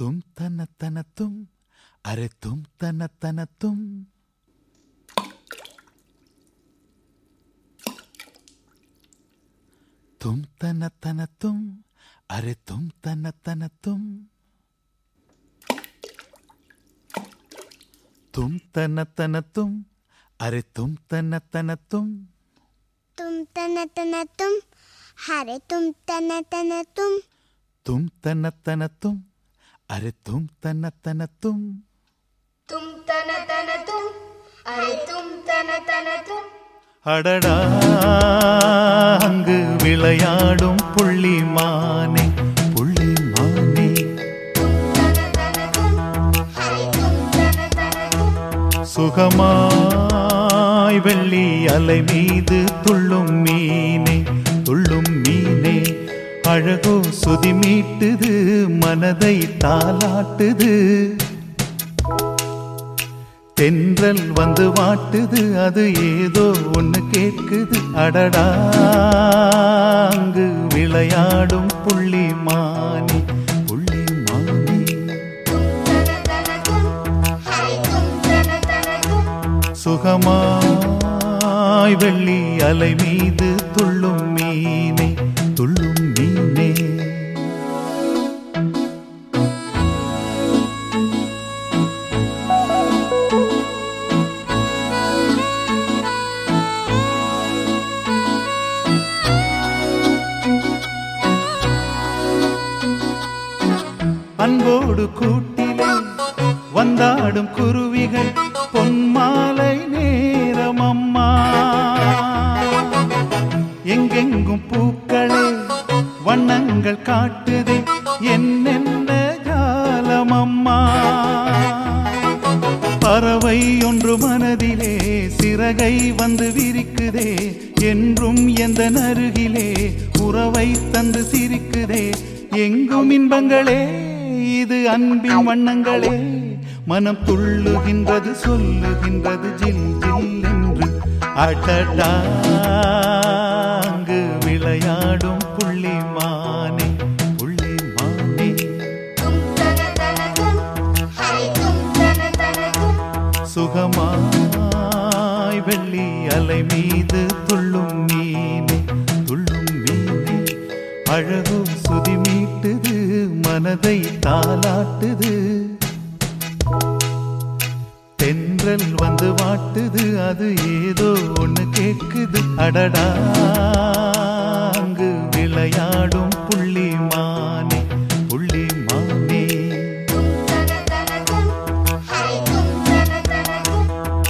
तुम तन तन तुम अरे तुम तन तन तुम तुम तन तन तुम अरे तुम तन तन तुम तुम तन तन तुम अरे तुम तन तन तुम तुम तन तन तुम हरे तुम तन तन तुम तुम तन तन तुम अरे तुम तन तन तुम तुम तन तन तुम अरे तुम तन तन तुम அடடா அங்கு விளையாடும் புள்ளி மானே புள்ளி மானே तन तन तुम हरे तुम तन तन तुम சுகமாய் வெள்ளி அலை மீது துள்ளும் மீனே துள்ளும் மீனே அழகோ சுதி மீட்டுது மனதை தாலாட்டுது தென்றல் வந்து வாட்டுது அது ஏதோ ஒண்ணு கேட்குது அடடா அங்கு விளையாடும் புள்ளி மானே புள்ளி மானே तन तन तुम हरे तुम तन तन तुम சுகமாய் வெள்ளி அலை மீது துள்ளும் மீனே துள்ளும் மீனே அன்போடு கூட்டிலே வந்தாடும் குருவிகள் பொன்மாலை நேரம் அம்மா எங்கெங்கும் பூக்களே வண்ணங்கள் காட்டுதே என்னென்ன ஜாலம் அம்மா பறவை ஒன்று மனதிலே சிறகை வந்து விரிக்குதே என்றும் எந்த நருகிலே உறவை தந்து சிரிக்குதே எங்கும் இன்பங்களே இது அன்பின் வண்ணங்களே மனம் துள்ளுகின்றது சொல்லுகின்றது ஜில் ஜில் என்று அடடா அங்கு விளையாடும் புள்ளி மானே புள்ளி மானே तुम तन तन तुम हरे तुम तन तन तुम சுகமாய் வெள்ளி அலை மீது துள்ளும் மீனே துள்ளும் மீனே அழகும் சுதி மீட்டுது மனதை தாலாட்டுது தென்றல் வந்து வாட்டுது அது ஏதோ ஒண்ணு கேட்குது அடடா அங்கு விளையாடும் புள்ளி மானே புள்ளி மானே तुम तन तन तुम हरे तुम तन तन तुम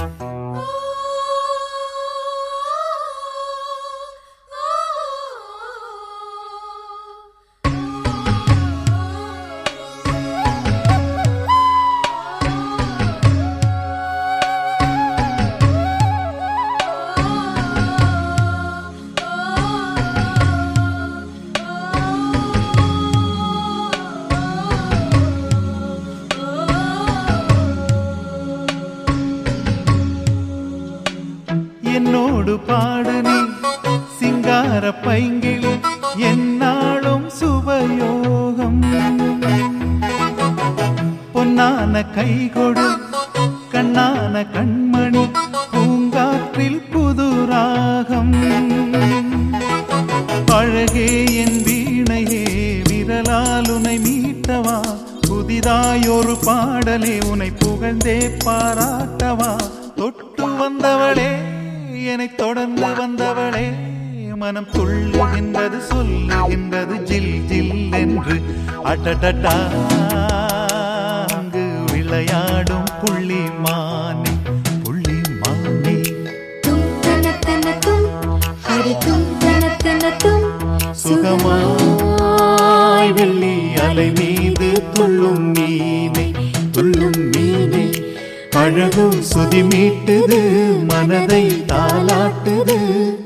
என்னோடு பாடு நீ சிங்கார பைங்கிளி என்னாலும் சுபயோகம் பொன்னான கைகொடு கண்ணான கண்மணி பூங்காற்றில் புது ராகம் அழகே என் வீணையே விரலால் உனை மீட்டவா புதிதாயொரு பாடலே உனை புகழ்ந்தே பாராட்டவா தொட்டு வந்தவளே என்னை தொடர்ந்து வந்தவளே மனம் துள்ளுகின்றது சொல்லுகின்றது ஜில் ஜில் என்று அடடடா அங்கு விளையாடும் புள்ளி மானே புள்ளி மானே तुम तन तन तुम हरे तुम तन तन तुम சுகமாய் வெள்ளி அலை மீது துள்ளும் மீனே துள்ளும் மீனே அழகும் சுதி மீட்டுது மனதை தாளாட்டுது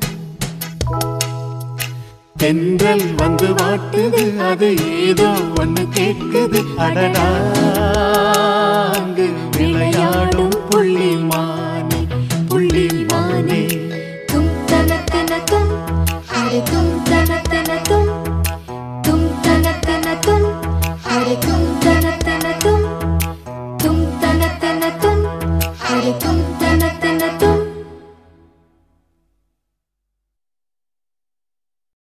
தென்றல் வந்து வாட்டுது அது ஏதோ ஒண்ணு கேட்குது அடடா அங்கு விளையாடும் புள்ளி மானே புள்ளி மானே तुम तन तन तुम हरे तुम तन तन तुम तुम तन तन तुम हरे तुम तन तन तुम तन